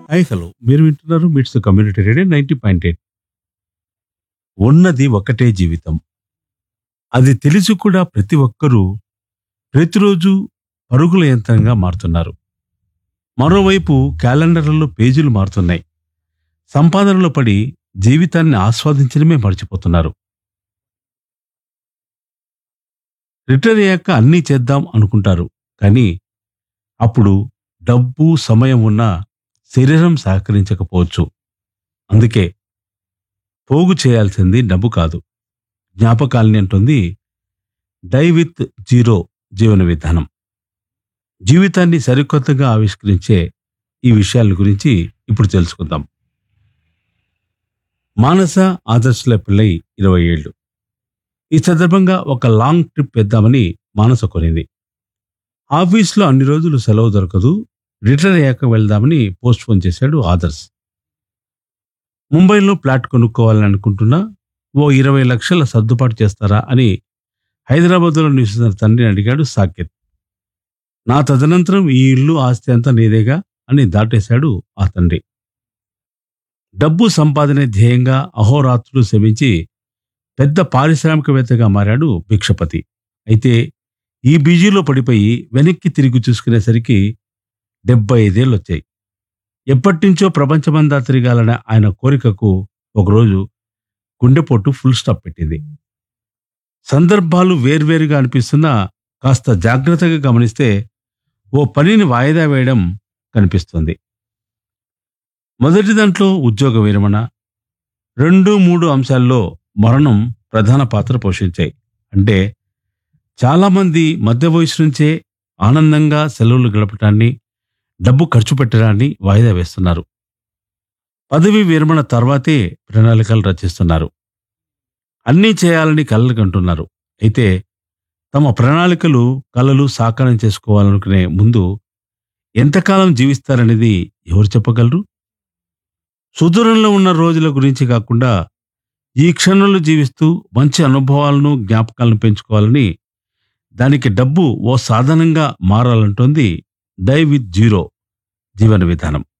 hi hello మీరు వింటున్నారు MITS community radio ninety point eight ఉన్నది ఒకటే జీవితం అది తెలిసి కూడా ప్రతి ఒక్కరూ ప్రతిరోజు పరుగుల యంత్రంగా మారుతున్నారు మరోవైపు క్యాలెండర్లలో పేజీలు మారుతున్నాయి సంపాదనలో పడి జీవితాన్ని ఆస్వాదించడమే మర్చిపోతున్నారు రిటైర్ అయ్యాక అన్నీ చేద్దాం అనుకుంటారు కానీ అప్పుడు డబ్బు సమయం ఉన్నా శరీరం సహకరించకపోవచ్చు అందుకే పోగు చేయాల్సింది డబ్బు కాదు జ్ఞాపకాలని అంటుంది డై విత్ జీరో జీవన విధానం జీవితాన్ని సరికొత్తగా ఆవిష్కరించే ఈ విషయాల గురించి ఇప్పుడు తెలుసుకుందాం మానస ఆదర్శల పిల్లై ఇరవై ఏళ్ళు ఈ సందర్భంగా ఒక లాంగ్ ట్రిప్ వేద్దామని మానస కొనింది ఆఫీస్లో అన్ని రోజులు సెలవు దొరకదు రిటైర్ అయ్యాక వెళ్దామని పోస్ట్ పోన్ చేశాడు ఆదర్శ్ ముంబైలో ఫ్లాట్ కొనుక్కోవాలని అనుకుంటున్నా ఓ ఇరవై లక్షల సర్దుబాటు చేస్తారా అని హైదరాబాద్లో నివసిస్తున్న తండ్రిని అడిగాడు సాకేత్ నా తదనంతరం ఈ ఇల్లు ఆస్తి అంతా నీదేగా అని దాటేశాడు ఆ తండ్రి డబ్బు సంపాదనే ధ్యేయంగా అహోరాత్రులు శ్రమించి పెద్ద పారిశ్రామికవేత్తగా మారాడు భిక్షపతి అయితే ఈ బిజీలో పడిపోయి వెనక్కి తిరిగి చూసుకునేసరికి డెబ్బై ఐదేళ్ళు వచ్చాయి ఎప్పటినుంచో ప్రపంచమంతా తిరగాలనే ఆయన కోరికకు ఒకరోజు గుండెపోటు ఫుల్ స్టాప్ పెట్టింది సందర్భాలు వేర్వేరుగా అనిపిస్తున్నా కాస్త జాగ్రత్తగా గమనిస్తే ఓ పనిని వాయిదా వేయడం కనిపిస్తుంది మొదటి దాంట్లో ఉద్యోగ విరమణ రెండు మూడు అంశాల్లో మరణం ప్రధాన పాత్ర పోషించాయి అంటే చాలామంది మధ్య వయసు నుంచే ఆనందంగా సెలవులు గడపటాన్ని డబ్బు ఖర్చు పెట్టడాన్ని వాయిదా వేస్తున్నారు పదవి విరమణ తర్వాతే ప్రణాళికలు రచిస్తున్నారు అన్నీ చేయాలని కలలు కంటున్నారు అయితే తమ ప్రణాళికలు కలలు సాకారం చేసుకోవాలనుకునే ముందు ఎంతకాలం జీవిస్తారనేది ఎవరు చెప్పగలరు సుదూరంలో ఉన్న రోజుల గురించి కాకుండా ఈ క్షణంలో జీవిస్తూ మంచి అనుభవాలను జ్ఞాపకాలను పెంచుకోవాలని దానికి డబ్బు ఓ సాధనంగా మారాలంటోంది డై విత్ జీరో జీవన విధానం